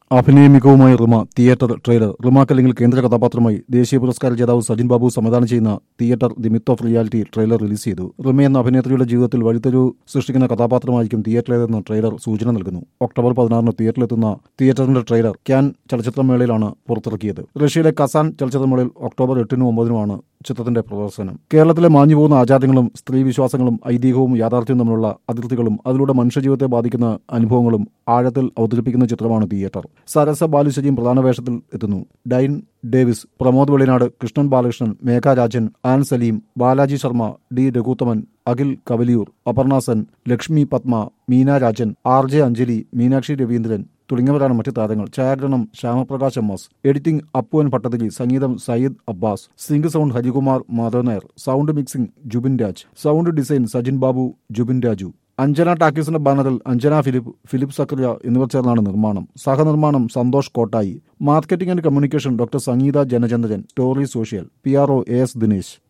അഭിനയ മികവുമായി Rima theatre trailer റിമാക്ക് അല്ലെങ്കിൽ കേന്ദ്ര കഥാപാത്രമായി ദേശീയ പുരസ്കാര ജേതാവ് സജിൻ ബാബു സംവിധാനം ചെയ്യുന്ന theatre the myth of reality trailer release ചെയ്തു റിമ എന്ന അഭിനേത്രിയുടെ ജീവിതത്തിൽ വഴിത്തൊരു സൃഷ്ടിക്കുന്ന കഥാപാത്രമായിരിക്കും തിയേറ്ററിലേതെന്ന് ട്രെയിലർ സൂചന നൽകുന്നു ഒക്ടോബർ പതിനാറിന് തിയേറ്ററിലെത്തുന്ന തിയേറ്ററിന്റെ ട്രെയിലർ ക്യാൻ ചലച്ചിത്രമേളയിലാണ് പുറത്തിറക്കിയത് റഷ്യയിലെ കസാൻ ചലച്ചിത്രമേളയിൽ ഒക്ടോബർ എട്ടിനും ഒമ്പതിനുമാണ് ചിത്രത്തിന്റെ പ്രദർശനം കേരളത്തിലെ മാഞ്ഞുപോകുന്ന ആചാരങ്ങളും സ്ത്രീ വിശ്വാസങ്ങളും ഐതിഹ്യവും യാഥാർത്ഥ്യവും തമ്മിലുള്ള അതിർത്തികളും അതിലൂടെ മനുഷ്യജീവിതത്തെ ബാധിക്കുന്ന അനുഭവങ്ങളും ആഴത്തിൽ അവതരിപ്പിക്കുന്ന ചിത്രമാണ് തിയേറ്റർ സരസ ബാലുശ്ശേരിയും പ്രധാന വേഷത്തിൽ എത്തുന്നു Dain Davis Pramod Velinad Krishnan Balakrishnan Megha Rajan Ann Saleem Balaji Sharma D Raghuthaman Akhil Kavaliyoor Aparna Sen Lakshmi Padma Meena Rajan R J Anjali Meenakshi Raveendran തുടങ്ങിയവരാണ് മറ്റു താരങ്ങൾ ഛായാഗ്രഹണം Shyamaprakash M S editing Appuvan Bhattathiri സംഗീതം Sayyid Abbas Singh sound Harikumar Madhav Nair sound mixing Jubin Raj sound design Sajin Babu Jubin Raju Anjana ടാക്കീസിന്റെ ബാനറിൽ അഞ്ജന ഫിലിപ്പ് ഫിലിപ്പ് സക്രിയ എന്നിവർ ചേർന്നാണ് നിർമ്മാണം സഹനിർമ്മാണം Santhosh Kottayi marketing and communication doctor Sangeetha Janachandran story social P R O A S Dinesh